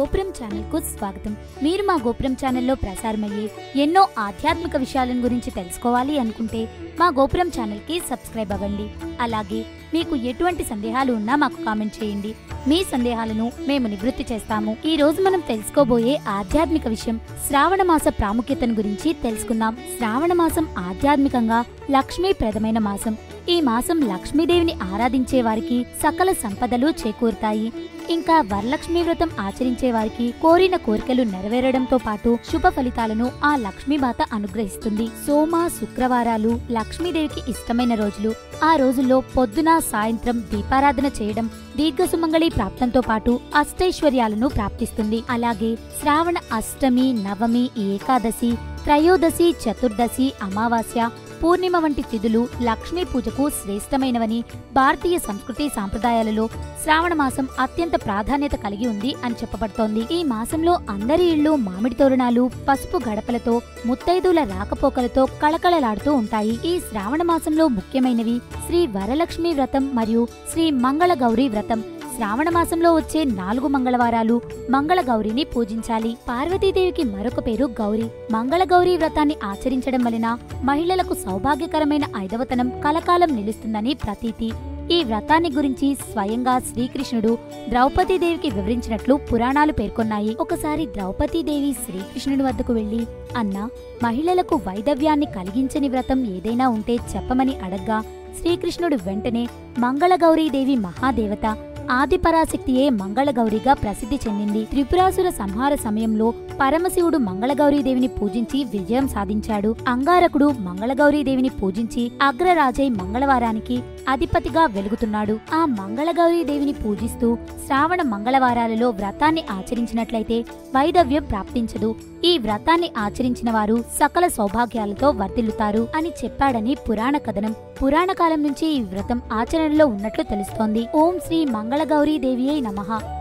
గోపురం ఛానల్ కు స్వాగతం మీరు మా గోపురం ఛానల్లో ప్రసారమయ్యే ఎన్నో ఆధ్యాత్మిక విషయాలను గురించి తెలుసుకోవాలి అనుకుంటే మా గోపురం ఛానల్ కి సబ్స్క్రైబ్ అవ్వండి అలాగే మీకు ఎటువంటి సందేహాలు ఉన్నా మాకు కామెంట్ చేయండి మీ సందేహాలను మేము నివృత్తి చేస్తాము ఈ రోజు మనం తెలుసుకోబోయే ఆధ్యాత్మిక విషయం శ్రావణ మాస ప్రాముఖ్యతను గురించి తెలుసుకుందాం శ్రావణ మాసం ఆధ్యాత్మికంగా లక్ష్మీప్రదమైన మాసం ఈ మాసం లక్ష్మీదేవిని ఆరాధించే వారికి సకల సంపదలు చేకూరుతాయి ఇంకా వరలక్ష్మీ వ్రతం ఆచరించే వారికి కోరిన కోరికలు నెరవేరడంతో పాటు శుభ ఫలితాలను ఆ లక్ష్మీమాత అనుగ్రహిస్తుంది సోమ శుక్రవారాలు లక్ష్మీదేవికి ఇష్టమైన రోజులు ఆ రోజుల్లో పొద్దున సాయంత్రం దీపారాధన చేయడం దీర్ఘ సుమంగళి ప్రాప్తంతో పాటు అష్టైశ్వర్యాలను ప్రాప్తిస్తుంది అలాగే శ్రావణ అష్టమి నవమి ఏకాదశి త్రయోదశి చతుర్దశి అమావాస్య పూర్ణిమ వంటి తిథులు లక్ష్మీ పూజకు శ్రేష్టమైనవని భారతీయ సంస్కృతి సాంప్రదాయాలలో శ్రావణ మాసం అత్యంత ప్రాధాన్యత కలిగి ఉంది అని చెప్పబడుతోంది ఈ మాసంలో అందరి ఇళ్లు మామిడి తోరణాలు పసుపు గడపలతో ముత్తైదుల రాకపోకలతో కళకళలాడుతూ ఉంటాయి ఈ శ్రావణ మాసంలో ముఖ్యమైనవి శ్రీ వరలక్ష్మి వ్రతం మరియు శ్రీ మంగళ గౌరీ వ్రతం శ్రావణ మాసంలో వచ్చే నాలుగు మంగళవారాలు మంగళ గౌరిని పూజించాలి పార్వతీదేవికి మరొక పేరు గౌరి మంగళ గౌరీ వ్రతాన్ని ఆచరించడం వలన మహిళలకు సౌభాగ్యకరమైన ఐదవతనం కలకాలం నిలుస్తుందని ప్రతీతి ఈ వ్రతాన్ని గురించి స్వయంగా శ్రీకృష్ణుడు ద్రౌపదీదేవికి వివరించినట్లు పురాణాలు పేర్కొన్నాయి ఒకసారి ద్రౌపదీదేవి శ్రీకృష్ణుడి వద్దకు వెళ్లి అన్నా మహిళలకు వైదవ్యాన్ని కలిగించని వ్రతం ఏదైనా ఉంటే చెప్పమని అడగ్గా శ్రీకృష్ణుడు వెంటనే మంగళగౌరీదేవి మహాదేవత ఆదిపరాశక్తియే మంగళగౌరిగా ప్రసిద్ధి చెందింది త్రిపురాసుర సంహార సమయంలో పరమశివుడు మంగళగౌరీదేవిని పూజించి విజయం సాధించాడు అంగారకుడు మంగళగౌరీదేవిని పూజించి అగ్రరాజై మంగళవారానికి అధిపతిగా వెలుగుతున్నాడు ఆ మంగళగౌరీదేవిని పూజిస్తూ శ్రావణ మంగళవారాలలో వ్రతాన్ని ఆచరించినట్లయితే వైదవ్యం ప్రాప్తించదు ఈ వ్రతాన్ని ఆచరించిన వారు సకల సౌభాగ్యాలతో వర్ధిల్లుతారు అని చెప్పాడని పురాణ కథనం పురాణ కాలం నుంచి ఈ వ్రతం ఆచరణలో ఉన్నట్లు తెలుస్తోంది ఓం శ్రీ మంగళగౌరీ దేవియై నమః